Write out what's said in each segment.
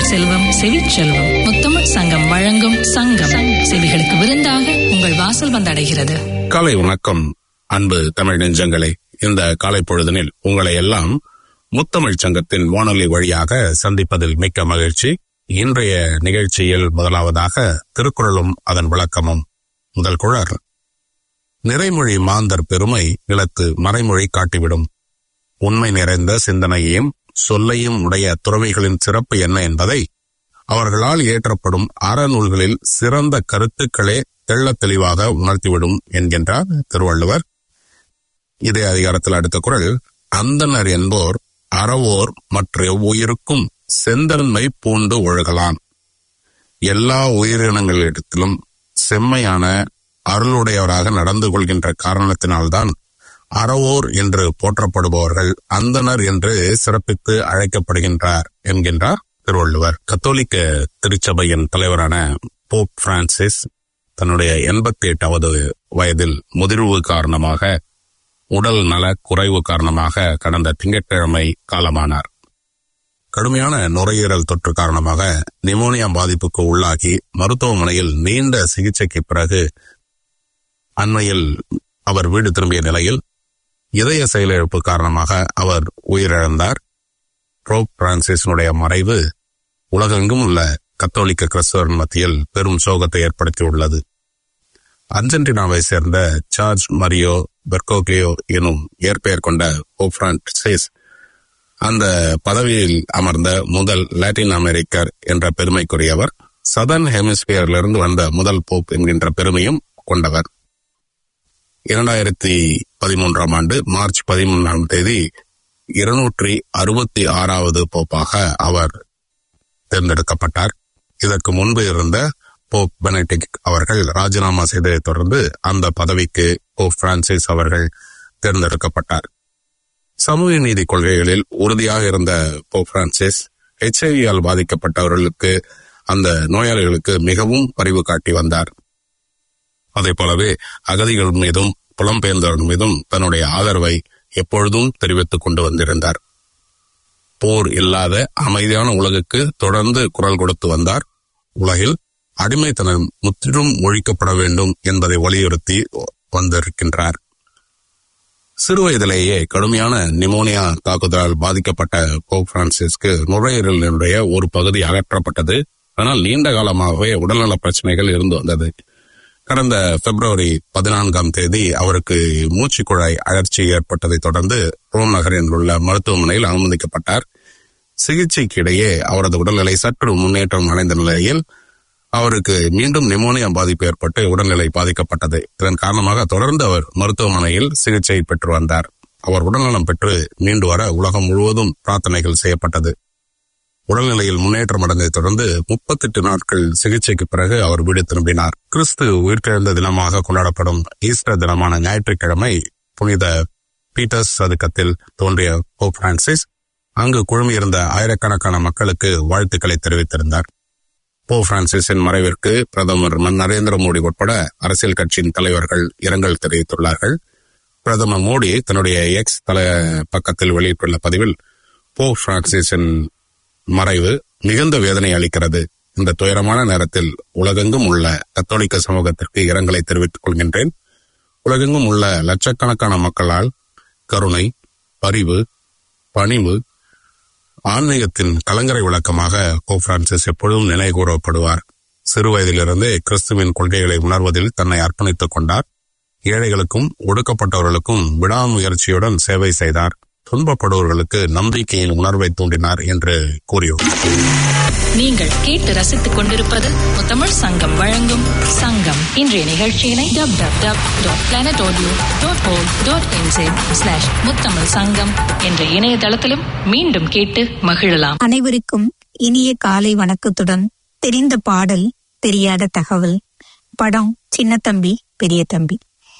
சொல்லின் செல்வம் செவிச்செல்வம் முத்தமிழ் சங்கம் வழங்கும் சங்கம் செவிகளுக்கு விருந்தாக உங்கள் வாசல் வந்தடைகிறது காலை வணக்கம் அன்பு தமிழ் நெஞ்சங்களே இந்த காலை பொழுதனில் உங்களை எல்லாம் முத்தமிழ் சங்கத்தின் வானொலி வழியாக சந்திப்பதில் மிக்க மகிழ்ச்சி இன்றைய நிகழ்ச்சியில் முதலாவதாக திருக்குறளும் அதன் விளக்கமும் முதல் குழர் நிறைமொழி மாந்தர் பெருமை நிலத்து மறைமொழி காட்டிவிடும் உண்மை நிறைந்த சிந்தனையையும் சொல்லையும் உடைய துறவிகளின் சிறப்பு என்ன என்பதை அவர்களால் இயற்றப்படும் அறநூல்களில் சிறந்த கருத்துக்களே தெள்ளத் தெளிவாக உணர்த்திவிடும் என்கின்றார் திருவள்ளுவர் இதே அதிகாரத்தில் அடுத்த குரல் அந்தனர் என்போர் அறவோர் மற்ற உயிருக்கும் செந்தன்மை பூண்டு ஒழுகலான் எல்லா உயிரினங்களிடத்திலும் செம்மையான அருளுடையவராக நடந்து கொள்கின்ற காரணத்தினால்தான் அறவோர் என்று போற்றப்படுபவர்கள் அந்தனர் என்று சிறப்பித்து அழைக்கப்படுகின்றார் என்கின்றார் திருவள்ளுவர் கத்தோலிக்க திருச்சபையின் தலைவரான போப் பிரான்சிஸ் தன்னுடைய எண்பத்தி எட்டாவது வயதில் முதிர்வு காரணமாக உடல் நல குறைவு காரணமாக கடந்த திங்கட்கிழமை காலமானார் கடுமையான நுரையீரல் தொற்று காரணமாக நிமோனியா பாதிப்புக்கு உள்ளாகி மருத்துவமனையில் நீண்ட சிகிச்சைக்கு பிறகு அண்மையில் அவர் வீடு திரும்பிய நிலையில் இதய செயலிழப்பு காரணமாக அவர் உயிரிழந்தார் ரோப் பிரான்சிஸினுடைய மறைவு உலகெங்கும் உள்ள கத்தோலிக்க கிறிஸ்தவர் மத்தியில் பெரும் சோகத்தை ஏற்படுத்தியுள்ளது அர்ஜென்டினாவை சேர்ந்த சார்ஜ் மரியோ பெர்கோக்லியோ எனும் இயற்பெயர் கொண்ட போப் பிரான்சிஸ் அந்த பதவியில் அமர்ந்த முதல் லாட்டின் அமெரிக்கர் என்ற பெருமைக்குரியவர் சதர்ன் ஹெமிஸ்பியரிலிருந்து வந்த முதல் போப் என்கின்ற பெருமையும் கொண்டவர் இரண்டாயிரத்தி பதிமூன்றாம் ஆண்டு மார்ச் பதிமூன்றாம் தேதி இருநூற்றி அறுபத்தி ஆறாவது போப்பாக அவர் தேர்ந்தெடுக்கப்பட்டார் இதற்கு முன்பு இருந்த போப் பெனடிக் அவர்கள் ராஜினாமா செய்ததை தொடர்ந்து அந்த பதவிக்கு போப் பிரான்சிஸ் அவர்கள் தேர்ந்தெடுக்கப்பட்டார் சமூக நீதி கொள்கைகளில் உறுதியாக இருந்த போப் பிரான்சிஸ் ஹெச்ஐவியால் பாதிக்கப்பட்டவர்களுக்கு அந்த நோயாளிகளுக்கு மிகவும் பரிவு காட்டி வந்தார் அதே போலவே அகதிகள் மீதும் புலம்பெயர்ந்தவர்கள் மீதும் தன்னுடைய ஆதரவை எப்பொழுதும் தெரிவித்துக் கொண்டு வந்திருந்தார் போர் இல்லாத அமைதியான உலகுக்கு தொடர்ந்து குரல் கொடுத்து வந்தார் உலகில் அடிமைத்தனம் முற்றிலும் ஒழிக்கப்பட வேண்டும் என்பதை வலியுறுத்தி வந்திருக்கின்றார் சிறுவயதிலேயே கடுமையான நிமோனியா தாக்குதலால் பாதிக்கப்பட்ட போப் பிரான்சிஸ்க்கு நுரையீரலினுடைய ஒரு பகுதி அகற்றப்பட்டது ஆனால் நீண்ட காலமாகவே உடல்நல பிரச்சனைகள் இருந்து வந்தது கடந்த பிப்ரவரி பதினான்காம் தேதி அவருக்கு மூச்சுக்குழாய் அழற்சி ஏற்பட்டதை தொடர்ந்து ரோம் நகரில் உள்ள மருத்துவமனையில் அனுமதிக்கப்பட்டார் சிகிச்சைக்கு இடையே அவரது உடல்நிலை சற்று முன்னேற்றம் அடைந்த நிலையில் அவருக்கு மீண்டும் நிமோனியா பாதிப்பு ஏற்பட்டு உடல்நிலை பாதிக்கப்பட்டது இதன் காரணமாக தொடர்ந்து அவர் மருத்துவமனையில் சிகிச்சை பெற்று வந்தார் அவர் உடல்நலம் பெற்று மீண்டு வர உலகம் முழுவதும் பிரார்த்தனைகள் செய்யப்பட்டது உடல்நிலையில் முன்னேற்றம் அடைந்ததை தொடர்ந்து முப்பத்தெட்டு நாட்கள் சிகிச்சைக்கு பிறகு அவர் வீடு திரும்பினார் கிறிஸ்து உயிர்த்தெழுந்த தினமாக கொண்டாடப்படும் ஈஸ்டர் தினமான ஞாயிற்றுக்கிழமை புனித பீட்டர்ஸ் சதுக்கத்தில் தோன்றிய போப் பிரான்சிஸ் அங்கு குழுமியிருந்த ஆயிரக்கணக்கான மக்களுக்கு வாழ்த்துக்களை தெரிவித்திருந்தார் போ பிரான்சிஸின் மறைவிற்கு பிரதமர் நரேந்திர மோடி உட்பட அரசியல் கட்சியின் தலைவர்கள் இரங்கல் தெரிவித்துள்ளார்கள் பிரதமர் மோடி தன்னுடைய எக்ஸ் தல பக்கத்தில் வெளியிட்டுள்ள பதிவில் போ பிரான்சிஸின் மறைவு மிகுந்த வேதனை அளிக்கிறது இந்த துயரமான நேரத்தில் உலகெங்கும் உள்ள கத்தோலிக்க சமூகத்திற்கு இரங்கலை தெரிவித்துக் கொள்கின்றேன் உலகெங்கும் உள்ள லட்சக்கணக்கான மக்களால் கருணை பரிவு பணிவு ஆன்மீகத்தின் கலங்கரை விளக்கமாக போ பிரான்சிஸ் எப்பொழுதும் நினைவு கூறப்படுவார் சிறு வயதிலிருந்தே கிறிஸ்துவின் கொள்கைகளை உணர்வதில் தன்னை அர்ப்பணித்துக் கொண்டார் ஏழைகளுக்கும் ஒடுக்கப்பட்டவர்களுக்கும் விடாமுயற்சியுடன் சேவை செய்தார் துன்பப்படுபவர்களுக்கு நம்பிக்கையின் உணர்வை தூண்டினார் என்று கூறியுள்ளார் நீங்கள் கேட்டு ரசித்துக் கொண்டிருப்பது முத்தமிழ் சங்கம் வழங்கும் சங்கம் இன்றைய நிகழ்ச்சியினை W W W dot planet audio dot O dot N Z slash Muthamizh Sangam என்ற இணையதளத்திலும் மீண்டும் கேட்டு மகிழலாம் அனைவருக்கும் இனிய காலை வணக்கத்துடன் தெரிந்த பாடல் தெரியாத தகவல் படம் சின்ன தம்பி பெரிய தம்பி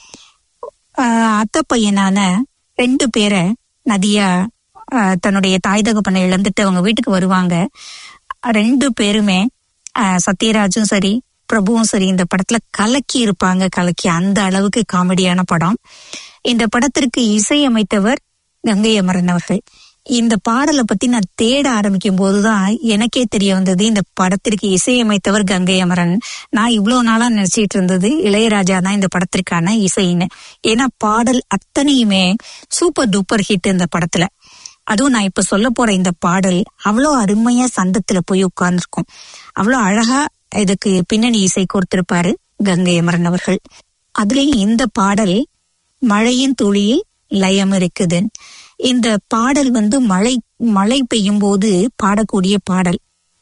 ஆஹ் அத்தை பையனான ரெண்டு பேரை நதியா ஆஹ் தன்னுடைய தாய் தகப்பனை இழந்துட்டு அவங்க வீட்டுக்கு வருவாங்க ரெண்டு பேருமே ஆஹ் சத்யராஜும் சரி பிரபுவும் சரி இந்த படத்துல கலக்கி இருப்பாங்க கலக்கி அந்த அளவுக்கு காமெடியான படம் இந்த படத்திற்கு இசையமைத்தவர் கங்கை அமரன் அவர்கள் இந்த பாடலை பத்தி நான் தேட ஆரம்பிக்கும் போதுதான் எனக்கே தெரிய வந்தது இந்த படத்திற்கு இசையமைத்தவர் கங்கை அமரன் நான் இவ்வளவு நாளா நினைச்சிட்டு இருந்தது இளையராஜா தான் இந்த படத்திற்கான இசைன்னு ஏன்னா பாடல் அத்தனையுமே சூப்பர் டூப்பர் ஹிட் இந்த படத்துல அதுவும் நான் இப்ப சொல்ல போற இந்த பாடல் அவ்வளோ அருமையா சந்தத்துல போய் உட்கார்ந்துருக்கும் அவ்வளோ அழகா இதுக்கு பின்னணி இசை கொடுத்திருப்பாரு கங்கை அமரன் அவர்கள் அதுலயும் இந்த பாடல் மழையின் துளியில் லயம் இருக்குது இந்த பாடல் வந்து மழை மழை பெய்யும் போது பாடக்கூடிய பாடல்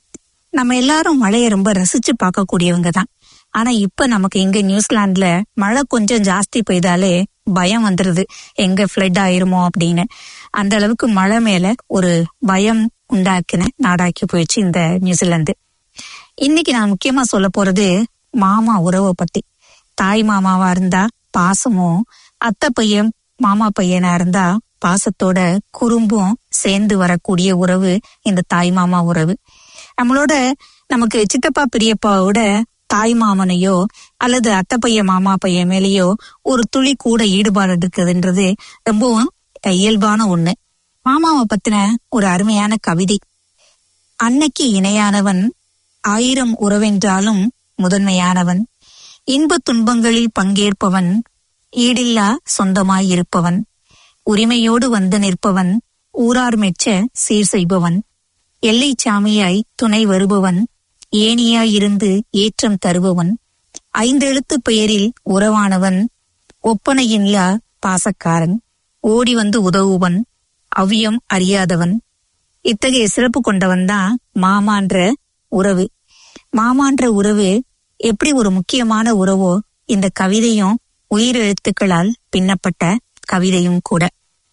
நம்ம எல்லாரும் மழையை ரொம்ப ரசிச்சு பார்க்கக்கூடியவங்க தான் ஆனா இப்ப நமக்கு இங்க நியூசிலாந்துல மழை கொஞ்சம் ஜாஸ்தி பெய்தாலே பயம் வந்துருது எங்க ஃபிளட் ஆயிருமோ அப்படின்னு அந்த அளவுக்கு மழை மேல ஒரு பயம் உண்டாக்கின நாடாக்கி போயிடுச்சு இந்த நியூசிலாந்து இன்னைக்கு நான் முக்கியமா சொல்ல போறது மாமா உறவை பத்தி தாய் மாமாவா இருந்தா பாசமும் அத்தை பையன் மாமா பையனா இருந்தா பாசத்தோட குறும்பும் சேர்ந்து வரக்கூடிய உறவு இந்த தாய் மாமா உறவு நம்மளோட நமக்கு சித்தப்பா பெரியப்பாவோட தாய் மாமனையோ அல்லது அத்தை பையன் மாமா பையன் மேலேயோ ஒரு துளி கூட ஈடுபாடு இருக்குதுன்றது ரொம்பவும் இயல்பான ஒண்ணு மாமாவை பத்தின ஒரு அருமையான கவிதை அன்னைக்கு இணையானவன் ஆயிரம் உறவென்றாலும் முதன்மையானவன் இன்பத் துன்பங்களில் பங்கேற்பவன் ஈடில்லா சொந்தமாய் இருப்பவன் உரிமையோடு வந்து நிற்பவன் ஊரார் மெச்ச சீர் செய்பவன் எல்லை சாமியாய் துணை வருபவன் ஏனியாய் இருந்து ஏற்றம் தருபவன் ஐந்தெழுத்து பெயரில் உறவானவன் ஒப்பனையில்லா பாசக்காரன் ஓடி வந்து உதவுவன் அவ்வியம் அறியாதவன் இத்தகைய சிறப்பு கொண்டவன் தான் மாமான்ற உறவு மாமான்ற உறவு எப்படி ஒரு முக்கியமான உறவோ இந்த கவிதையும் உயிரெழுத்துக்களால் பின்னப்பட்ட கவிதையும் கூட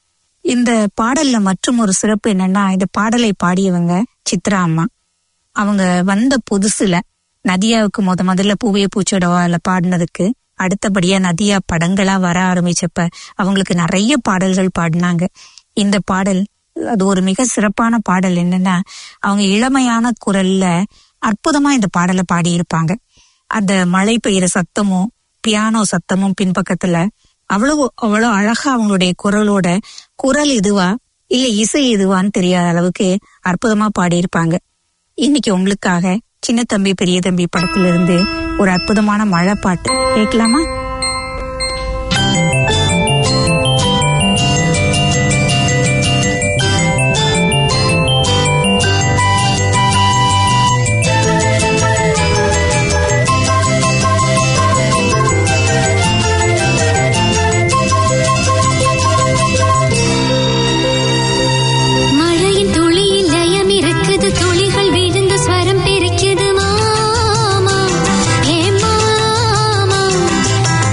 இந்த பாடல்ல மற்றும் ஒரு சிறப்பு என்னன்னா இந்த பாடலை பாடியவங்க சித்ரா அம்மா அவங்க வந்த புதுசுல நதியாவுக்கு முத முதல்ல பூவே பூச்சடவால பாடினதுக்கு அடுத்தபடியா நதியா படங்களா வர ஆரம்பிச்சப்ப அவங்களுக்கு நிறைய பாடல்கள் பாடினாங்க இந்த பாடல் அது ஒரு மிக சிறப்பான பாடல் என்னன்னா அவங்க இளமையான குரல்ல அற்புதமா இந்த பாடலை பாடியிருப்பாங்க அந்த மழை பெய்யுற சத்தமும் பியானோ சத்தமும் பின்பக்கத்துல அவ்வளவு அவ்வளவு அழகா அவங்களுடைய குரலோட குரல் இதுவா இல்ல இசை இதுவான்னு தெரியாத அளவுக்கு அற்புதமா பாடியிருப்பாங்க இன்னைக்கு உங்களுக்காக சின்ன தம்பி பெரிய தம்பி படத்துல இருந்து ஒரு அற்புதமான மழை பாட்டு கேட்கலாமா மழையின் துளியில் லயம் இருக்குது துளிகள் விழுந்து ஸ்வரம் பிரிக்குது மாமா ஏ மாமா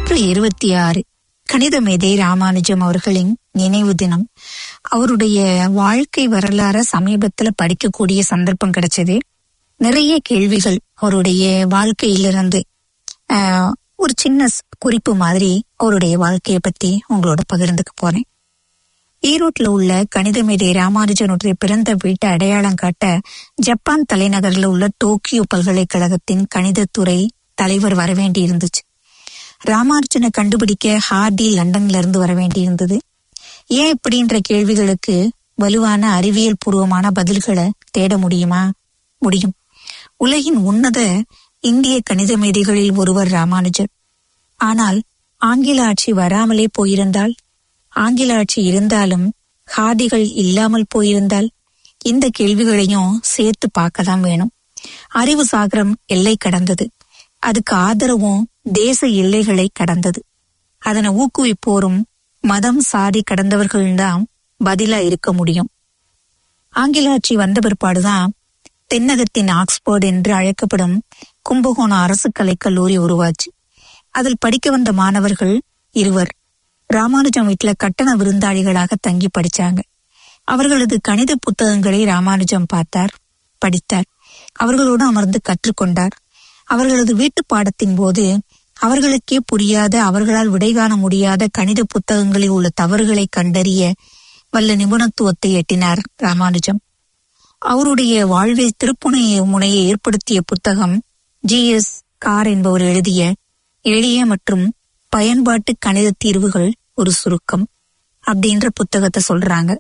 நூற்று இருபத்தி ஆறு கணித மேதை ராமானுஜம் அவர்களின் நினைவு தினம் அவருடைய வாழ்க்கை வரலாற சமீபத்துல படிக்கக்கூடிய சந்தர்ப்பம் கிடைச்சது நிறைய கேள்விகள் அவருடைய வாழ்க்கையிலிருந்து ஆஹ், ஒரு சின்ன ஸ்- குறிப்பு மாதிரி அவருடைய வாழ்க்கையை பத்தி உங்களோட பகிர்ந்துக்க போறேன் ஈரோட்ல உள்ள கணித மேதை ராமானுஜனுடைய பிறந்த வீட்டை அடையாளம் காட்ட ஜப்பான் தலைநகர்ல உள்ள டோக்கியோ பல்கலைக்கழகத்தின் கணிதத்துறை தலைவர் வரவேண்டி இருந்துச்சு ராமானுஜனை கண்டுபிடிக்க ஹார்டி லண்டன்ல இருந்து வர வேண்டி இருந்தது ஏன் இப்படின்ற கேள்விகளுக்கு வலுவான அறிவியல் பூர்வமான பதில்களை தேட முடியுமா முடியும் உலகின் உன்னத இந்திய கணித மேதைகளில் ஒருவர் ராமானுஜர் ஆனால் ஆங்கில ஆட்சி வராமலே போயிருந்தால் ஆங்கில ஆட்சி இருந்தாலும் ஹாதிகள் இல்லாமல் போயிருந்தால் இந்த கேள்விகளையும் சேர்த்து பார்க்கதான் வேணும் அறிவு சாகரம் எல்லை கடந்தது அதுக்கு ஆதரவும் தேச எல்லைகளை கடந்தது அதனை ஊக்குவிப்போரும் மதம் சாதி கடந்தவர்கள்தான் பதிலா இருக்க முடியும் ஆங்கில ஆட்சி வந்த பிற்பாடுதான் தென்னகத்தின் ஆக்ஸ்போர்ட் என்று அழைக்கப்படும் கும்பகோணம் அரசு கலைக் கல்லூரி உருவாச்சு அதில் படிக்க வந்த மாணவர்கள் இருவர் ராமானுஜம் வீட்டுல கட்டண விருந்தாளிகளாக தங்கி படிச்சாங்க அவர்களது கணித புத்தகங்களை ராமானுஜம் பார்த்தார் படித்தார் அவர்களோடு அமர்ந்து கற்றுக்கொண்டார் அவர்களது வீட்டு பாடத்தின் போது அவர்களுக்கே புரியாத அவர்களால் விடை காண முடியாத கணித புத்தகங்களில் உள்ள தவறுகளை கண்டறிய வல்ல நிபுணத்துவத்தை எட்டினார் ராமானுஜம் அவருடைய வாழ்வை திருப்புனை முனையை ஏற்படுத்திய புத்தகம் ஜி எஸ் கார் என்பவர் எழுதிய எளிய மற்றும் பயன்பாட்டு கணித தீர்வுகள் ஒரு சுருக்கம் அப்படின்ற புத்தகத்தை சொல்றாங்க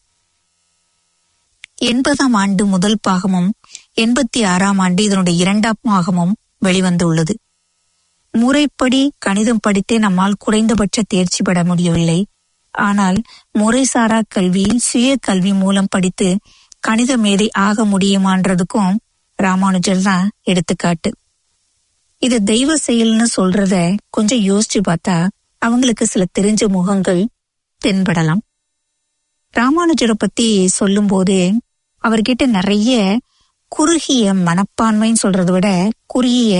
எண்பதாம் ஆண்டு முதல் பாகமும் எண்பத்தி ஆறாம் ஆண்டு இதனுடைய இரண்டாம் பாகமும் வெளிவந்துள்ளது முறைப்படி கணிதம் படித்தே நம்மால் குறைந்தபட்ச தேர்ச்சி பெற முடியவில்லை ஆனால் முறைசாரா கல்வியில் சுய கல்வி மூலம் படித்து கணித மேதை ஆக முடியுமான்றதுக்கும் ராமானுஜர் தான் எடுத்துக்காட்டு இது தெய்வ செயல்னு சொல்றத கொஞ்சம் யோசிச்சு பார்த்தா அவங்களுக்கு சில தெரிஞ்ச முகங்கள் தென்படலாம் ராமானுஜரை பத்தி சொல்லும்போது அவர்கிட்ட நிறைய குறுகிய மனப்பான்மைன்னு சொல்றதை விட குறுகிய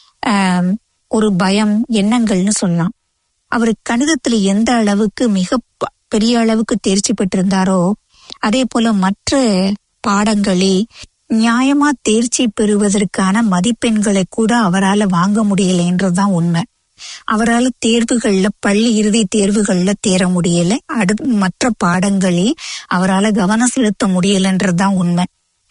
ஆம், ஒரு பயம் எண்ணங்கள்னு சொல்லலாம் அவர் கணிதத்துல எந்த அளவுக்கு மிக ப- பெரிய அளவுக்கு தேர்ச்சி பெற்றிருந்தாரோ அதே போல மற்ற பாடங்களில் நியாயமா தேர்ச்சி பெறுவதற்கான மதிப்பெண்களை கூட அவரால வாங்க முடியலைன்றதுதான் உண்மை அவரால் தேர்வுகள்ல பள்ளி இறுதி தேர்வுகள்ல தேர முடியல அடு மற்ற பாடங்களில் அவரால கவனம் செலுத்த முடியலன்றதுதான் உண்மை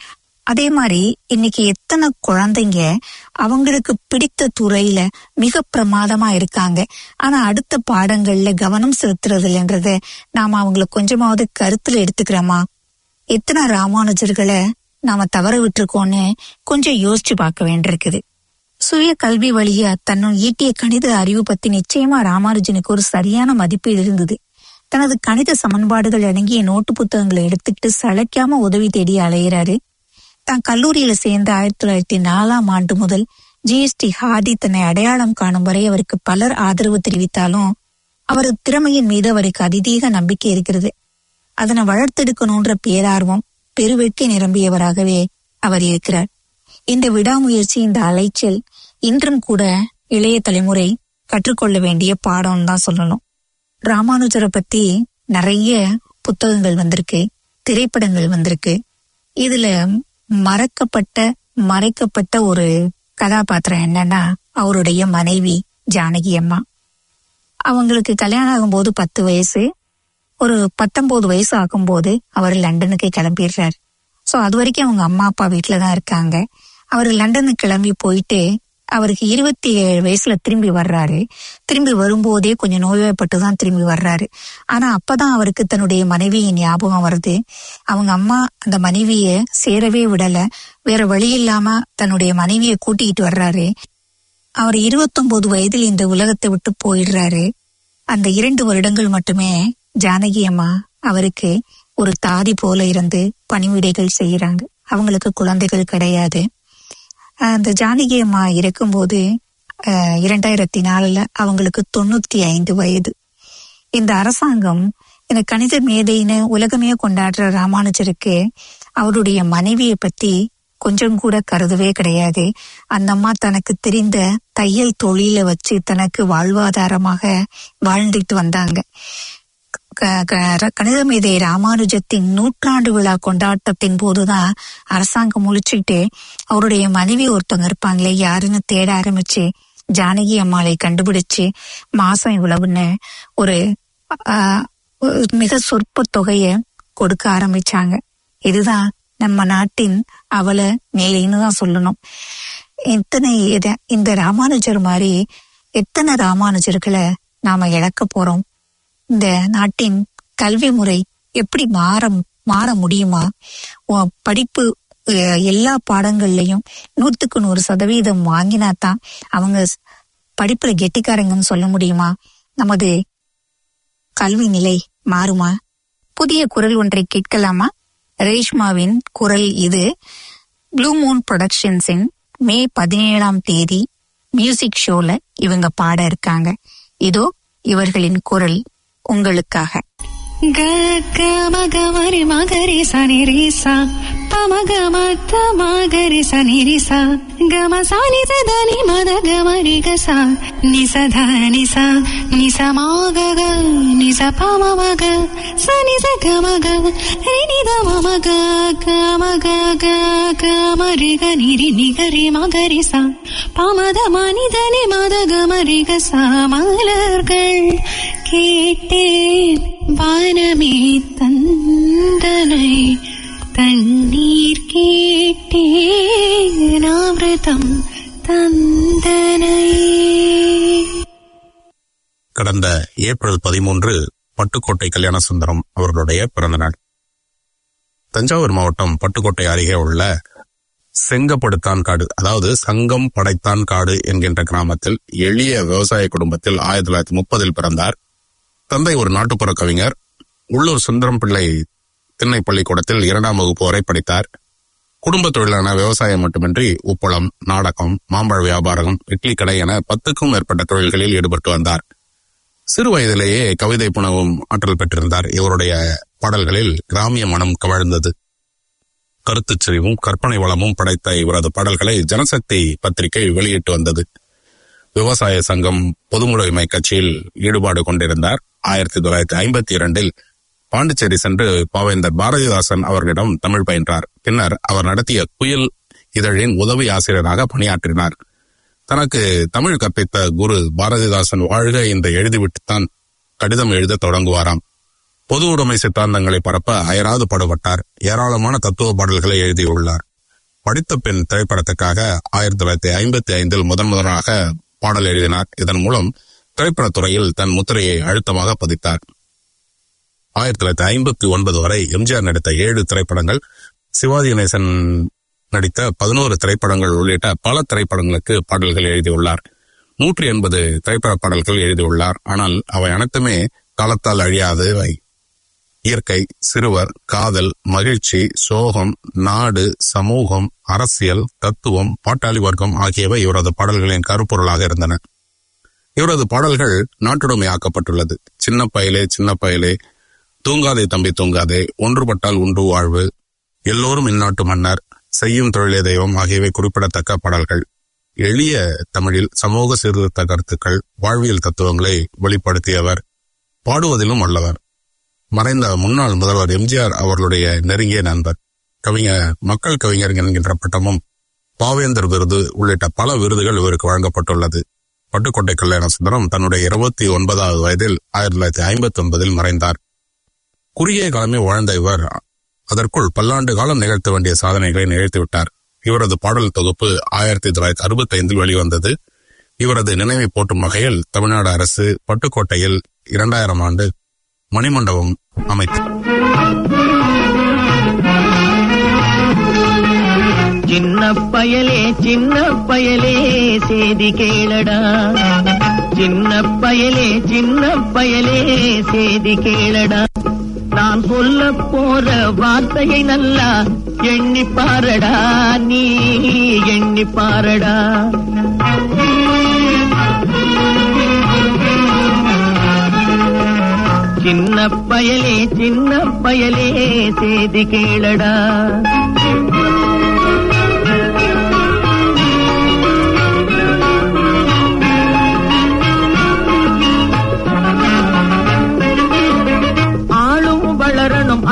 அதே மாதிரி இன்னைக்கு எத்தனை குழந்தைங்க அவங்களுக்கு பிடித்த துறையில மிக பிரமாதமா இருக்காங்க ஆனா அடுத்த பாடங்கள்ல கவனம் செலுத்துறது இல்லைன்றத நாம அவங்கள கொஞ்சமாவது கருத்துல எடுத்துக்கிறோமா எத்தனை ராமானுஜர்களை நாம தவற விட்டுருக்கோம்னு கொஞ்சம் யோசிச்சு பார்க்க வேண்டியிருக்குது சுய கல்வி வழியா தன்னும் ஈட்டிய கணித அறிவு பத்தி நிச்சயமா ராமானுஜனுக்கு ஒரு சரியான மதிப்பீடு இருந்தது தனது கணித சமன்பாடுகள் அடங்கிய நோட்டு புத்தகங்களை எடுத்துக்கிட்டு சளைக்காம உதவி தேடி அலையிறாரு தான் கல்லூரியில சேர்ந்த ஆயிரத்தி தொள்ளாயிரத்தி நாலாம் ஆண்டு முதல் ஜிஎஸ்டி ஹார்டி தன்னை அடையாளம் காணும் வரை அவருக்கு பலர் ஆதரவு தெரிவித்தாலும் அவரது திறமையின் மீது அவருக்கு அதிதீக நம்பிக்கை இருக்கிறது அதனை வளர்த்தெடுக்கணுன்ற பேரார்வம் பெருவெட்கை நிரம்பியவராகவே அவர் இருக்கிறார் இந்த விடாமுயற்சி இந்த அலைச்சல் இன்றும் கூட இளைய தலைமுறை கற்றுக்கொள்ள வேண்டிய பாடம் தான் சொல்லணும் ராமானுஜரை பத்தி நிறைய புத்தகங்கள் வந்திருக்கு திரைப்படங்கள் வந்திருக்கு இதுல மறக்கப்பட்ட மறைக்கப்பட்ட ஒரு கதாபாத்திரம் என்னன்னா அவருடைய மனைவி ஜானகி அம்மா அவங்களுக்கு கல்யாணம் ஆகும்போது பத்து வயசு ஒரு பத்தொன்பது வயசு ஆகும்போது அவர் லண்டனுக்கு கிளம்பிடுறார் சோ அது வரைக்கும் அவங்க அம்மா அப்பா வீட்டுல தான் இருக்காங்க அவர் லண்டனுக்கு கிளம்பி போயிட்டு அவருக்கு இருபத்தி ஏழு வயசுல திரும்பி வர்றாரு திரும்பி வரும்போதே கொஞ்சம் நோய்வாய்ப்பட்டு தான் திரும்பி வர்றாரு ஆனா அப்பதான் அவருக்கு தன்னுடைய மனைவியின் ஞாபகம் வருது அவங்க அம்மா அந்த மனைவிய சேரவே விடல வேற வழி இல்லாம தன்னுடைய மனைவியை கூட்டிக்கிட்டு வர்றாரு அவர் இருபத்தொன்பது வயதில் இந்த உலகத்தை விட்டு போயிடுறாரு அந்த இரண்டு வருடங்கள் மட்டுமே ஜானகி அம்மா அவருக்கு ஒரு தாதி போல இருந்து பணிவிடைகள் செய்யறாங்க அவங்களுக்கு குழந்தைகள் கிடையாது அந்த ஜானகி அம்மா இருக்கும்போது அஹ், இரண்டாயிரத்தி நாலுல அவங்களுக்கு தொண்ணூத்தி ஐந்து வயது இந்த அரசாங்கம் இந்த கணித மேதைன்னு உலகமே கொண்டாடுற ராமானுஜருக்கு அவருடைய மனைவியை பத்தி கொஞ்சம் கூட கருதவே கிடையாது அந்த அம்மா தனக்கு தெரிந்த தையல் தொழில வச்சு தனக்கு வாழ்வாதாரமாக வாழ்ந்துட்டு வந்தாங்க க- க- கணித மேதை ராமானுஜத்தின் நூற்றாண்டு விழா கொண்டாட்டத்தின் போதுதான் அரசாங்கம் முழிச்சுக்கிட்டு அவருடைய மனைவி ஒருத்தவங்க இருப்பாங்களே யாருன்னு தேட ஆரம்பிச்சு ஜானகி அம்மாளை கண்டுபிடிச்சு மாசம் இவ்வளவுன்னு ஒரு ஆஹ், ஒரு மிக சொற்ப தொகைய கொடுக்க ஆரம்பிச்சாங்க இதுதான் நம்ம நாட்டின் அவல நிலைன்னு தான் சொல்லணும் எத்தனை இத- இந்த ராமானுஜர் மாதிரி எத்தனை ராமானுஜர்களை நாம இழக்க போறோம் இந்த நாட்டின் கல்வி முறை எப்படி மாற மாற முடியுமா உன் படிப்பு அஹ், எல்லா பாடங்கள்லயும் நூத்துக்கு நூறு சதவீதம் வாங்கினா தான் அவங்க ஸ்- படிப்புல கெட்டிக்காரங்கன்னு சொல்ல முடியுமா நமது கல்வி நிலை மாறுமா புதிய குரல் ஒன்றை கேட்கலாமா ரேஷ்மாவின் குரல் இது ப்ளூ மூன் ப்ரொடக்ஷன்ஸின் மே பதினேழாம் தேதி மியூசிக் ஷோல இவங்க பாட இருக்காங்க இதோ இவர்களின் குரல் உங்களுக்காக க க மக மரி மகரி சனி ரி சா ப மக மத்த மகரி சனி ரி சா க ம சா நி ச த நி ம த க ம ரி க சா நி ச த நி சா நி ச ம க க நி ச ப ம ம க ச நி ச க ம க ரி நி த ம ம க க ம க க க ம ரி க நி ரி நி க ரி ம க ரி சா ப ம த ம நி த நி ம த க ம ரி க சா மலர்கள் கேட்டேன் வானமே தந்தனை தண்ணீர் கேட்டேன் அமிர்தம் தந்தனை கடந்த ஏப்ரல் பதிமூன்று பட்டுக்கோட்டை கல்யாண சுந்தரம் அவர்களுடைய பிறந்த நாள் தஞ்சாவூர் மாவட்டம் பட்டுக்கோட்டை அருகே உள்ள செங்கப்படுத்தான் காடு அதாவது சங்கம் படைத்தான் காடு என்கின்ற கிராமத்தில் எளிய விவசாய குடும்பத்தில் ஆயிரத்தி தொள்ளாயிரத்தி முப்பதில் பிறந்தார் தந்தை ஒரு நாட்டுப்புற கவிஞர் உள்ளூர் சுந்தரம் பிள்ளை திண்ணை பள்ளிக்கூடத்தில் இரண்டாம் வகுப்பு வரை படித்தார் குடும்ப தொழிலான விவசாயம் மட்டுமின்றி உப்பளம் நாடகம் மாம்பழ வியாபாரம் இட்லி கடை என பத்துக்கும் மேற்பட்ட தொழில்களில் ஈடுபட்டு வந்தார் சிறு வயதிலேயே கவிதை புனவும் ஆற்றல் பெற்றிருந்தார் இவருடைய பாடல்களில் கிராமிய மனம் கவழ்ந்தது கருத்துச் செறிவும் கற்பனை வளமும் படைத்த இவரது பாடல்களை ஜனசக்தி பத்திரிகை வெளியிட்டு வந்தது விவசாய சங்கம் பொதுமுடைமை கட்சியில் ஈடுபாடு கொண்டிருந்தார் ஆயிரத்தி தொள்ளாயிரத்தி ஐம்பத்தி இரண்டில் பாண்டிச்சேரி சென்று பாவேந்தர் பாரதிதாசன் அவர்களிடம் தமிழ் பயின்றார் பின்னர் அவர் நடத்திய குயில் இதழின் உதவி ஆசிரியராக பணியாற்றினார் தனக்கு தமிழ் கற்பித்த குரு பாரதிதாசன் வாழ்க என்று எழுதிவிட்டுத்தான் கடிதம் எழுத தொடங்குவாராம் பொது உடைமை சித்தாந்தங்களை பரப்ப அயராது பாடுபட்டார் ஏராளமான தத்துவ பாடல்களை எழுதியுள்ளார் படித்த பெண் திரைப்படத்துக்காக ஆயிரத்தி தொள்ளாயிரத்தி ஐம்பத்தி ஐந்தில் முதன் முதலாக பாடல் எழுதினார் இதன் மூலம் திரைப்படத் துறையில் தன் முத்திரையை அழுத்தமாக பதித்தார் ஆயிரத்தி தொள்ளாயிரத்தி ஐம்பத்தி ஒன்பது வரை எம்ஜிஆர் நடித்த ஏழு திரைப்படங்கள் சிவாஜி கணேசன் நடித்த பதினோரு திரைப்படங்கள் உள்ளிட்ட பல திரைப்படங்களுக்கு பாடல்கள் எழுதியுள்ளார் நூற்றி எண்பது திரைப்பட பாடல்கள் எழுதியுள்ளார் ஆனால் அவை அனைத்துமே காலத்தால் அழியாதவை இயற்கை சிறுவர் காதல் மகிழ்ச்சி சோகம் நாடு சமூகம் அரசியல் தத்துவம் பாட்டாளி வர்க்கம் ஆகியவை இவரது பாடல்களின் கருப்பொருளாக இருந்தன இவரது பாடல்கள் நாட்டுடைமையாக்கப்பட்டுள்ளது சின்ன பயலே சின்ன பயலே தூங்காதே தம்பி தூங்காதே ஒன்றுபட்டால் உண்டு வாழ்வு எல்லோரும் இந்நாட்டு மன்னர் செய்யும் தொழிலே தெய்வம் ஆகியவை குறிப்பிடத்தக்க பாடல்கள் எளிய தமிழில் சமூக சீர்திருத்த கருத்துக்கள் வாழ்வியல் தத்துவங்களை வெளிப்படுத்தியவர் பாடுவதிலும் வல்லவர் மறைந்த முன்னாள் முதல்வர் எம்ஜிஆர் அவர்களுடைய நெருங்கிய நண்பர் கவிஞர் மக்கள் கவிஞர் என்கின்ற பட்டமும் பாவேந்தர் விருது உள்ளிட்ட பல விருதுகள் இவருக்கு வழங்கப்பட்டுள்ளது பட்டுக்கோட்டை கல்யாண சுந்தரம் தன்னுடைய இருபத்தி ஒன்பதாவது வயதில் ஆயிரத்தி தொள்ளாயிரத்தி ஐம்பத்தி ஒன்பதில் மறைந்தார் குறுகிய காலமே வாழ்ந்த இவர் அதற்குள் பல்லாண்டு காலம் நிகழ்த்த வேண்டிய சாதனைகளை நிகழ்த்திவிட்டார் இவரது பாடல் தொகுப்பு ஆயிரத்தி தொள்ளாயிரத்தி அறுபத்தி ஐந்தில் வெளிவந்தது இவரது நினைவை போற்றும் வகையில் தமிழ்நாடு அரசு பட்டுக்கோட்டையில் இரண்டாயிரம் ஆண்டு மணிமண்டபம் அமைத்து சின்ன பயலே சின்ன பயலே சேதி கேளடா சின்ன பயலே சின்ன பயலே சேதி கேளடா நான் சொல்ல போற வார்த்தையை நல்லா எண்ணி பாரடா நீ எண்ணி பாரடா சின்ன பயலே சின்ன பயலே சேதி கேளடா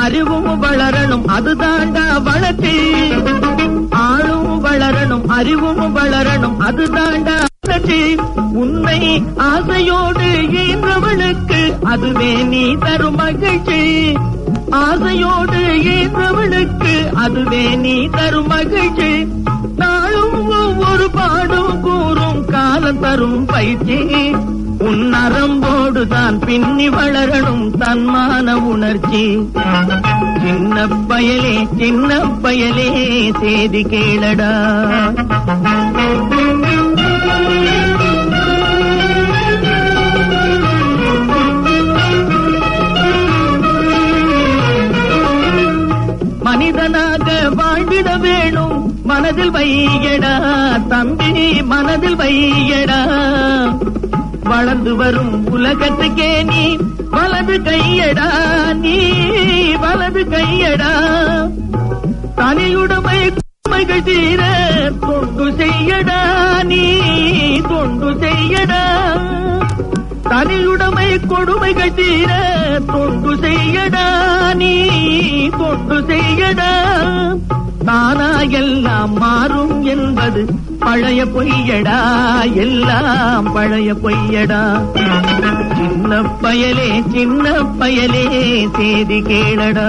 அறிவும் வளரணும் அதுதாண்டா வளர்ச்சி ஆளும் வளரணும் அறிவும் வளரணும் அதுதாண்டா வளர்ச்சி உன்னை ஆசையோடு ஈன்றவளுக்கு அதுவே நீ தரும் மகிழ்ச்சி ஆசையோடு ஈன்றவளுக்கு அதுவே நீ தரும் மகிழ்ச்சி நாளும் ஒவ்வொரு பாடும் கூறும் காலம் தரும் பயிற்சி உன் நரம்போடு தான் பின்னி வளரணும் தன்மான உணர்ச்சி சின்ன பயலே சின்ன பயலே செய்தி கேளடா மனிதனாக வாழ்ந்திட வேணும் மனதில் வையடா தம்பி மனதில் வையடா வளர்ந்து வரும் உலகத்துக்கே நீ வலது கையடா நீ வலது கையடா தனியுடைமை உண்மைகள் தீர தொண்டு செய்யடா நீ தொண்டு செய்யடா தனியுடைமை கொடுமைகள் தீர தொண்டு செய்யடா நீ தொண்டு செய்யடா தானா எல்லாம் மாறும் என்பது பழைய பொய்யடா எல்லாம் பழைய பொய்யடா சின்ன பயலே சின்ன பயலே செய்தி கேளடா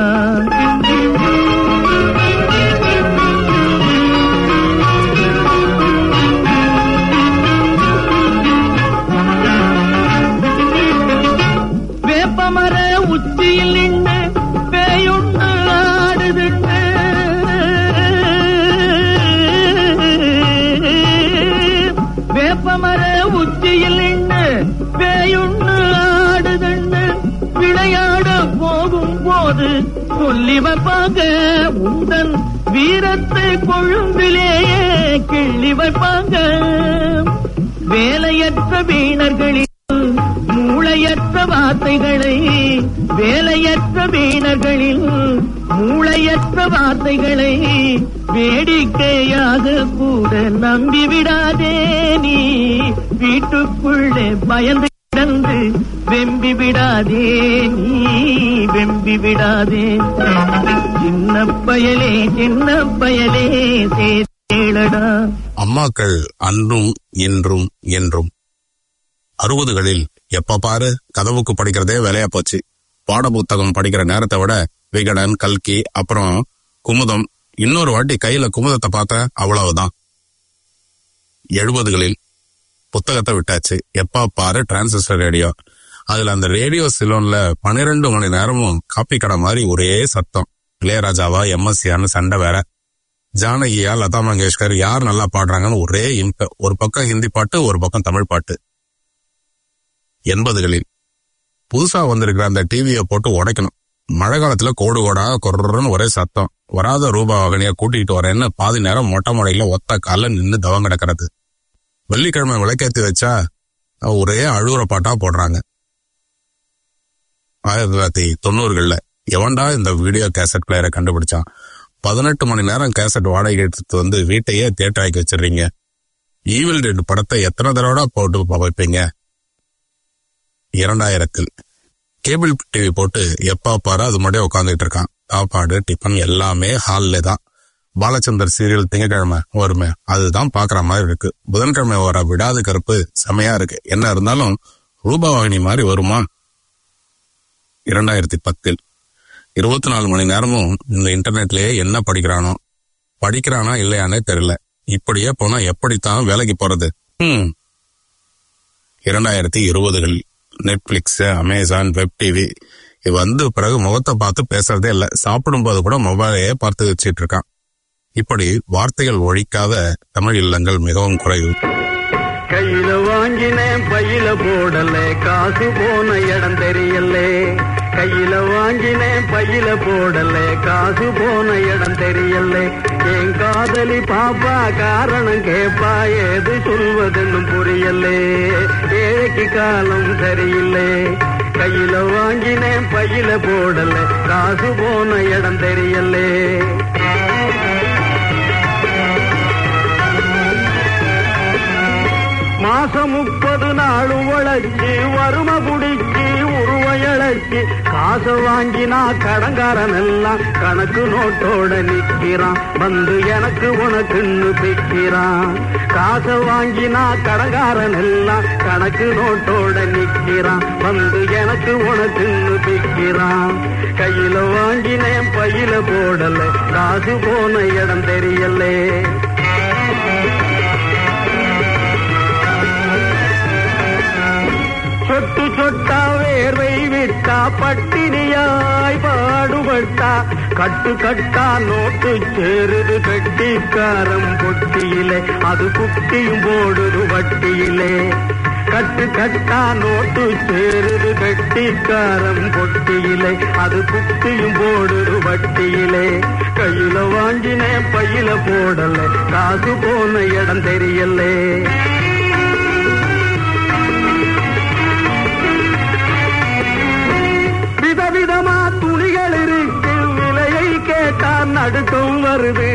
வேப்பமர உச்சியில் நின்று பேயொன்று ஆடுதுன்னு வேப்பமர உச்சியில் நின்று பேயொன்று ஆடுதுன்னு விளையாட போகும் போது சொல்லி வைப்பாங்க உந்தன் வீரத்தை கொழும்பிலேயே கிள்ளி வைப்பாங்க வேலையற்ற வீணர்களில் மூளையற்ற வார்த்தைகளை வேலையற்ற வீணர்களில் மூளையற்ற வார்த்தைகளை வேடிக்கையாக கூட நம்பி விடாதே நீ வீட்டுக்குள்ளே பயந்து கிடந்து வெம்பி விடாதே நீ வெம்பி விடாதே சின்ன பயலே சின்ன பயலே சேடா அம்மாக்கள் அன்றும் இன்றும் என்றும் அறுபதுகளில் எப்ப பாரு கதவுக்கு படிக்கிறதே வேலையா போச்சு பாட புத்தகம் படிக்கிற நேரத்தை விட விகடன் கல்கி அப்புறம் குமுதம் இன்னொரு வாட்டி கையில குமுதத்தை பார்த்த அவ்வளவுதான் எழுபதுகளில் புத்தகத்தை விட்டாச்சு எப்ப பாரு டிரான்சிஸ்டர் ரேடியோ அதுல அந்த ரேடியோ சிலோன்ல பன்னிரெண்டு மணி நேரமும் காப்பி கடை மாதிரி ஒரே சத்தம் இளையராஜாவா எம்எஸ்சியான்னு சண்டை வேற ஜானகியா லதா மங்கேஷ்கர் யார் நல்லா பாடுறாங்கன்னு ஒரே இம்ப ஒரு பக்கம் ஹிந்தி பாட்டு ஒரு பக்கம் தமிழ் பாட்டு எண்பதுகளில் புதுசா வந்திருக்கிற அந்த டிவியை போட்டு உடைக்கணும் மழை காலத்துல கோடு கோடா கொர்றன்னு ஒரே சத்தம் வராத ரூபா வகனிய கூட்டிட்டு வரேன்னு பாதி நேரம் மொட்டை மடையில ஒத்த கால நின்னு தவம் கிடக்கிறது வெள்ளிக்கிழமை விளக்கேத்தி வச்சா ஒரே அழுகுற பாட்டா போடுறாங்க ஆயிரத்தி தொள்ளாயிரத்தி தொண்ணூறுகள்ல எவன்டா இந்த வீடியோ கேசட் பிளேயரை கண்டுபிடிச்சான் பதினெட்டு மணி நேரம் கேசட் வாடகை எடுத்து வந்து வீட்டையே தியேட்டர் ஆக்கி வச்சிடுறீங்க ஈவில் ரெண்டு படத்தை எத்தனை தடவை போட்டு வைப்பீங்க இரண்டாயிரத்தில் கேபிள் டிவி போட்டு எப்பா பாரு அது மட்டும் உட்காந்துட்டு இருக்கான் சாப்பாடு டிஃபன் எல்லாமே ஹால்ல தான் பாலச்சந்தர் சீரியல் திங்கக்கிழமை வருமே அதுதான் பாக்குற மாதிரி இருக்கு புதன்கிழமை வர விடாது கருப்பு செமையா இருக்கு என்ன இருந்தாலும் ரூபாவாகினி மாதிரி வருமா இரண்டாயிரத்தி பத்தில் இருபத்தி நாலு மணி நேரமும் இந்த இன்டர்நெட்லயே என்ன படிக்கிறானோ படிக்கிறானா இல்லையானே தெரியல இப்படியே போனா எப்படித்தான் வேலைக்கு போறது ஹம் இரண்டாயிரத்தி இருபதுகள் நெட்ஃபிளிக்ஸ் அமேசான் வெப் டிவி இது வந்து பிறகு முகத்தை பார்த்து பேசுறதே இல்ல சாப்பிடும்போது கூட மொபைலையே பார்த்து வச்சிட்டு இருக்கான் இப்படி வார்த்தைகள் ஒழிக்காத தமிழ் இல்லங்கள் மிகவும் குறைவு கையில வாங்கினேன் பையில போடல காசு போன இடம் தெரியல கையில வாங்கினேன் பையில போடல காசு போன இடம் தெரியல என் காதலி பாப்பா காரணம் கேப்பா ஏது சொல்வதுன்னு புரியல ஏழைக்கு காலம் சரியில்லை கையில வாங்கினேன் பையில போடல காசு போன இடம் தெரியலே மாசம் முப்பது நாள் உழைச்சு வறும குடிச்சு உருவ இழக்க படைச்சு காசு வாங்கினா கடங்காரன் எல்லாம் கணக்கு நோட்டோட நிக்கிறான் வந்து எனக்கு உனக்குன்னு பிக்கிறான் காசு வாங்கினா கடங்காரன் எல்லாம் கணக்கு நோட்டோட நிக்கிறான் வந்து எனக்கு உனக்குன்னு பிக்கிறான் கையில வாங்கினேன் பையில போடல காசு போன இடம் தெரியலே சொட்டு சொட்டா வேர்வை விட்டா பட்டினியாய் பாடுபட்டா கட்டு கட்டா நோட்டு சேருது கட்டிக்காரம் பொட்டியிலே அது குட்டியும் போடுது வட்டியிலே கட்டு கட்டா நோட்டு சேருது கட்டிக்காரம் பொட்டியிலே அது குட்டியும் போடுது வட்டியிலே கையில வாங்கினேன் பையில போடல காசு போன இடம் தெரியலே விதவிதமா துணிகள் இருக்கு விலையை கேட்டா நடுக்கம் வருது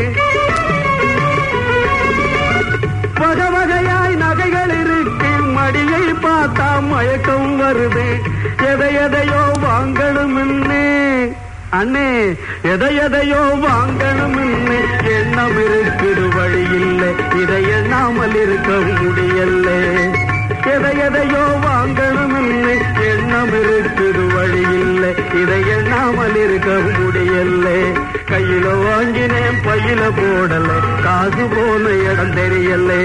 வகை வகையாய் நகைகள் இருக்கு மடியை பார்த்தா மயக்கம் வருது எதை எதையோ வாங்கணும்னு அண்ணே எதை எதையோ வாங்கணும்னு எண்ணம் இருக்குது வழி இல்லை இதை எண்ணாமல் இருக்க முடியல எதை எதையோ வாங்கணும்னு எண்ணம் இருக்குது வழி இல்லை இதை எண்ணாமல் இருக்க முடியல கையில வாங்கினேன் பையில போடல காசு போன இடம் தெரியலே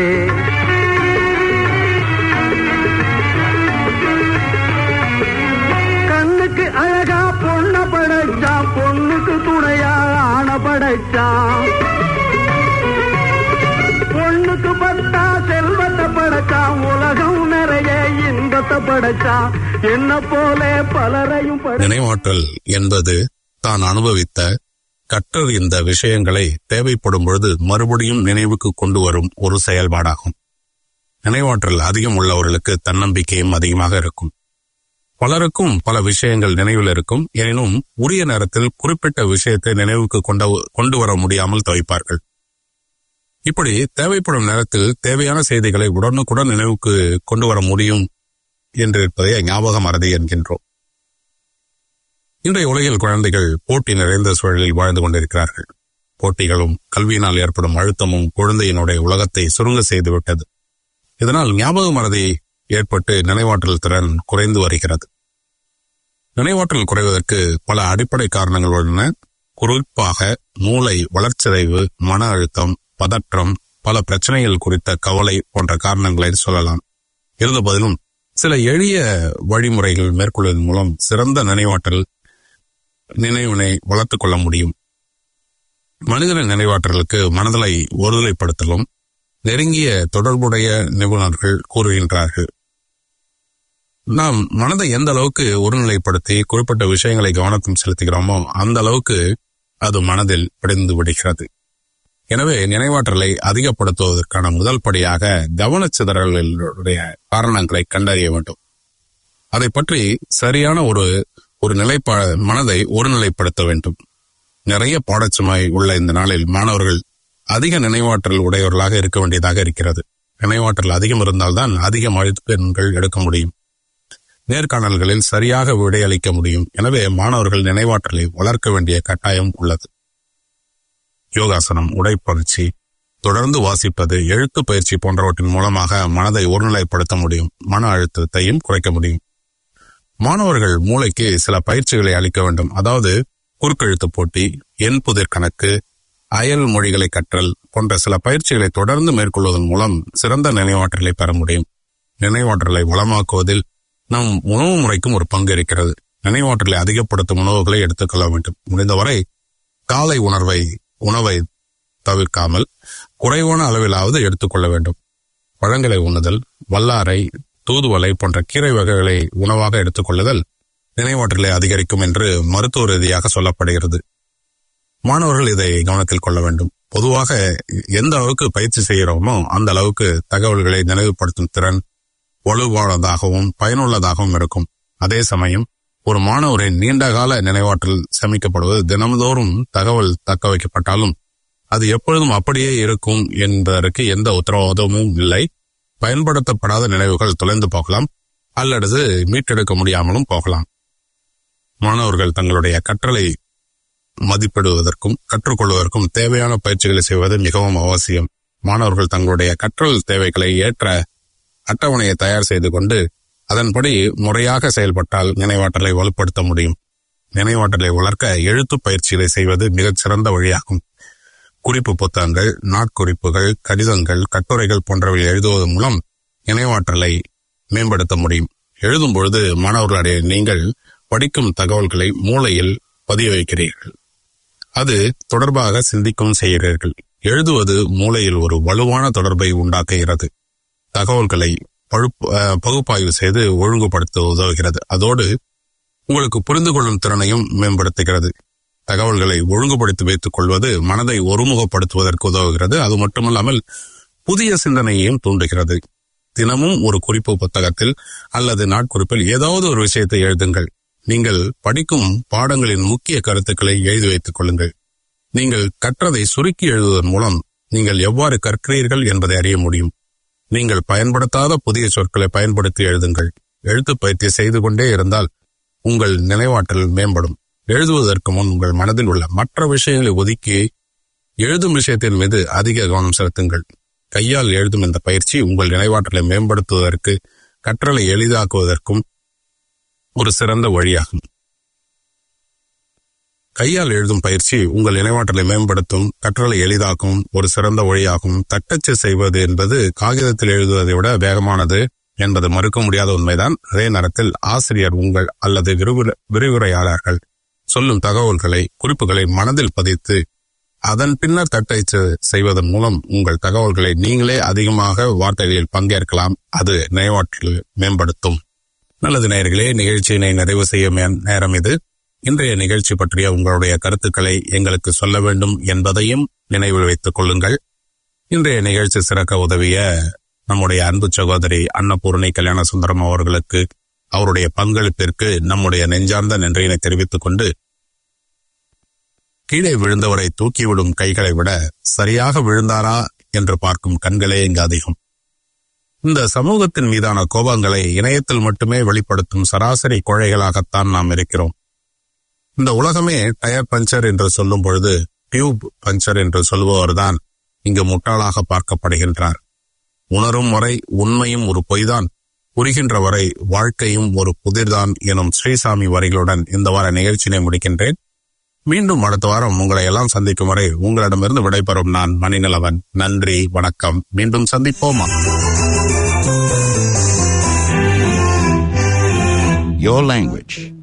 கண்ணுக்கு அழகா பொண்ண படைச்சான் பொண்ணுக்கு துணையா ஆண படைச்சான் பொண்ணுக்கு பத்தா செல்வத்தை படைச்சான் உலகம் நிறைய இன்பத்தை படைச்சான் என்ன போல பலரையும் படை நினைவாற்றல் என்பது தான் அனுபவித்த கற்றறிந்த விஷயங்களை தேவைப்படும் பொழுது மறுபடியும் நினைவுக்கு கொண்டு வரும் ஒரு செயல்பாடாகும் நினைவாற்றல் அதிகம் உள்ளவர்களுக்கு தன்னம்பிக்கையும் அதிகமாக இருக்கும் பலருக்கும் பல விஷயங்கள் நினைவில் இருக்கும் எனினும் உரிய நேரத்தில் குறிப்பிட்ட விஷயத்தை நினைவுக்கு கொண்ட கொண்டு வர முடியாமல் தவிப்பார்கள் இப்படி தேவைப்படும் நேரத்தில் தேவையான செய்திகளை உடனுக்குடன் நினைவுக்கு கொண்டு வர முடியும் என்று இருப்பதை ஞாபக மறதி என்கின்றோம் இன்றைய உலகில் குழந்தைகள் போட்டி நிறைந்த சூழலில் வாழ்ந்து கொண்டிருக்கிறார்கள் போட்டிகளும் கல்வியினால் ஏற்படும் அழுத்தமும் குழந்தையினுடைய உலகத்தை சுருங்க செய்துவிட்டது இதனால் ஞாபக மறதி ஏற்பட்டு நினைவாற்றல் திறன் குறைந்து வருகிறது நினைவாற்றல் குறைவதற்கு பல அடிப்படை காரணங்கள் உள்ளன குறிப்பாக மூளை வளர்ச்சிதைவு மன அழுத்தம் பதற்றம் பல பிரச்சனைகள் குறித்த கவலை போன்ற காரணங்களை சொல்லலாம் இருந்த போதிலும் சில எளிய வழிமுறைகள் மேற்கொள்வதன் மூலம் சிறந்த நினைவாற்றல் நினைவினை வளர்த்துக் கொள்ள முடியும் மனிதனின் நினைவாற்றலுக்கு மனதலை ஒருநிலைப்படுத்தலும் நெருங்கிய தொடர்புடைய நிபுணர்கள் கூறுகின்றார்கள் நாம் மனதை எந்த அளவுக்கு ஒருநிலைப்படுத்தி குறிப்பிட்ட விஷயங்களை கவனத்தும் செலுத்துகிறோமோ அந்த அளவுக்கு அது மனதில் பிடிந்து விடுகிறது எனவே நினைவாற்றலை அதிகப்படுத்துவதற்கான முதல் படியாக கவனச்சிதறலுடைய காரணங்களை கண்டறிய வேண்டும் அதை பற்றி சரியான ஒரு ஒரு நிலைப்பா மனதை ஒருநிலைப்படுத்த வேண்டும் நிறைய பாடச்சுமை உள்ள இந்த நாளில் மாணவர்கள் அதிக நினைவாற்றல் உடையவர்களாக இருக்க வேண்டியதாக இருக்கிறது நினைவாற்றல் அதிகம் இருந்தால்தான் அதிக மதிப்பெண்கள் எடுக்க முடியும் நேர்காணல்களில் சரியாக விடையளிக்க முடியும் எனவே மாணவர்கள் நினைவாற்றலை வளர்க்க வேண்டிய கட்டாயம் உள்ளது யோகாசனம் உடைப்பயிற்சி தொடர்ந்து வாசிப்பது எழுத்து பயிற்சி போன்றவற்றின் மூலமாக மனதை ஒருநிலைப்படுத்த முடியும் மன அழுத்தத்தையும் குறைக்க முடியும் மாணவர்கள் மூளைக்கு சில பயிற்சிகளை அளிக்க வேண்டும் அதாவது குறுக்கெழுத்து போட்டி எண் புதிர் கணக்கு அயல் மொழிகளை கற்றல் போன்ற சில பயிற்சிகளை தொடர்ந்து மேற்கொள்வதன் மூலம் சிறந்த நினைவாற்றலை பெற முடியும் நினைவாற்றலை வளமாக்குவதில் நம் உணவு முறைக்கும் ஒரு பங்கு இருக்கிறது நினைவாற்றலை அதிகப்படுத்தும் உணவுகளை எடுத்துக்கொள்ள வேண்டும் முடிந்தவரை காலை உணர்வை உணவை தவிர்க்காமல் குறைவான அளவிலாவது எடுத்துக்கொள்ள வேண்டும் பழங்களை உண்ணுதல் வல்லாரை தூதுவளை போன்ற கீரை வகைகளை உணவாக எடுத்துக்கொள்ளுதல் நினைவாற்றலை அதிகரிக்கும் என்று மருத்துவ ரீதியாக சொல்லப்படுகிறது மாணவர்கள் இதை கவனத்தில் கொள்ள வேண்டும் பொதுவாக எந்த அளவுக்கு பயிற்சி செய்கிறோமோ அந்த அளவுக்கு தகவல்களை நினைவுபடுத்தும் திறன் வலுவானதாகவும் பயனுள்ளதாகவும் இருக்கும் அதே சமயம் ஒரு மாணவரின் நீண்டகால நினைவாற்றல் சேமிக்கப்படுவது தினம்தோறும் தகவல் தக்க வைக்கப்பட்டாலும் அது எப்பொழுதும் அப்படியே இருக்கும் என்பதற்கு எந்த உத்தரவாதமும் இல்லை பயன்படுத்தப்படாத நினைவுகள் தொலைந்து போகலாம் அல்லது மீட்டெடுக்க முடியாமலும் போகலாம் மாணவர்கள் தங்களுடைய கற்றலை மதிப்பிடுவதற்கும் கற்றுக்கொள்வதற்கும் தேவையான பயிற்சிகளை செய்வது மிகவும் அவசியம் மாணவர்கள் தங்களுடைய கற்றல் தேவைகளை ஏற்ற அட்டவணையை தயார் செய்து கொண்டு அதன்படி முறையாக செயல்பட்டால் நினைவாற்றலை வலுப்படுத்த முடியும் நினைவாற்றலை வளர்க்க எழுத்து பயிற்சிகளை செய்வது மிகச் சிறந்த வழியாகும் குறிப்பு புத்தகங்கள் நாட்குறிப்புகள் கடிதங்கள் கட்டுரைகள் போன்றவை எழுதுவதன் மூலம் நினைவாற்றலை மேம்படுத்த முடியும் எழுதும் பொழுது மாணவர்களுடைய நீங்கள் படிக்கும் தகவல்களை மூளையில் பதிய வைக்கிறீர்கள் அது தொடர்பாக சிந்திக்கவும் செய்கிறீர்கள் எழுதுவது மூளையில் ஒரு வலுவான தொடர்பை உண்டாக்குகிறது தகவல்களை பழுப்பு- அஹ், பகுப்பாய்வு செய்து ஒழுங்குபடுத்த உதவுகிறது அதோடு உங்களுக்கு புரிந்து கொள்ளும் திறனையும் மேம்படுத்துகிறது தகவல்களை ஒழுங்குபடுத்தி வைத்துக் கொள்வது மனதை ஒருமுகப்படுத்துவதற்கு உதவுகிறது அது மட்டுமல்லாமல் புதிய சிந்தனையையும் தூண்டுகிறது தினமும் ஒரு குறிப்பு புத்தகத்தில் அல்லது நாட்குறிப்பில் ஏதாவது ஒரு விஷயத்தை எழுதுங்கள் நீங்கள் படிக்கும் பாடங்களின் முக்கிய கருத்துக்களை எழுதி வைத்துக் கொள்ளுங்கள் நீங்கள் கற்றதை சுருக்கி எழுதுவதன் மூலம் நீங்கள் எவ்வாறு கற்கிறீர்கள் என்பதை அறிய முடியும் நீங்கள் பயன்படுத்தாத புதிய சொற்களை பயன்படுத்தி எழுதுங்கள் எழுத்து பயிற்சி செய்து கொண்டே இருந்தால் உங்கள் நினைவாற்றல் மேம்படும் எழுதுவதற்கு முன் உங்கள் மனதில் உள்ள மற்ற விஷயங்களை ஒதுக்கி எழுதும் விஷயத்தின் மீது அதிக கவனம் செலுத்துங்கள் கையால் எழுதும் இந்த பயிற்சி உங்கள் நினைவாற்றலை மேம்படுத்துவதற்கு கற்றலை எளிதாக்குவதற்கும் ஒரு சிறந்த வழியாகும் கையால் எழுதும் பயிற்சி உங்கள் நினைவாற்றலை மேம்படுத்தும் கற்றலை எளிதாக்கும் ஒரு சிறந்த வழியாகும் தட்டச்சு செய்வது என்பது காகிதத்தில் எழுதுவதை விட வேகமானது என்பது மறுக்க முடியாத உண்மைதான் அதே நேரத்தில் ஆசிரியர் உங்கள் அல்லது விரிவுரை- விரிவுரையாளர்கள் சொல்லும் தகவல்களை குறிப்புகளை மனதில் பதித்து அதன் பின்னர் தட்டச்சு செய்வதன் மூலம் உங்கள் தகவல்களை நீங்களே அதிகமாக வார்த்தைகளில் பங்கேற்கலாம் அது நினைவாற்றல் மேம்படுத்தும் நல்லது நேயர்களே நிகழ்ச்சியினை நிறைவு செய்ய மே- நேரம் இது இன்றைய நிகழ்ச்சி பற்றிய உங்களுடைய கருத்துக்களை எங்களுக்கு சொல்ல வேண்டும் என்பதையும் நினைவில் வைத்துக் கொள்ளுங்கள் இன்றைய நிகழ்ச்சி சிறக்க உதவிய நம்முடைய அன்பு சகோதரி அன்னபூர்ணி கல்யாண சுந்தரம் அவர்களுக்கு அவருடைய பங்களிப்பிற்கு நம்முடைய நெஞ்சார்ந்த நன்றியினை தெரிவித்துக் கொண்டு கீழே விழுந்தவரை தூக்கிவிடும் கைகளை விட சரியாக விழுந்தாரா என்று பார்க்கும் கண்களே இங்கு அதிகம் இந்த சமூகத்தின் மீதான கோபங்களை இணையத்தில் மட்டுமே வெளிப்படுத்தும் சராசரி கோழைகளாகத்தான் நாம் இருக்கிறோம் இந்த உலகமே டயர் பஞ்சர் என்று சொல்லும் பொழுது டியூப் பஞ்சர் என்று சொல்பவர்தான் இங்கு முட்டாளாக பார்க்கப்படுகின்றார் உணரும் வரை உண்மையும் ஒரு பொய்தான் புரிகின்ற வரை வாழ்க்கையும் ஒரு புதிர்தான் எனும் ஸ்ரீசாமி வரிகளுடன் இந்த வார நிகழ்ச்சியினை முடிக்கின்றேன் மீண்டும் அடுத்த வாரம் உங்களை எல்லாம் சந்திக்கும் வரை உங்களிடமிருந்து விடைபெறும் நான் மணிநிலவன் நன்றி வணக்கம் மீண்டும் சந்திப்போமா Your language,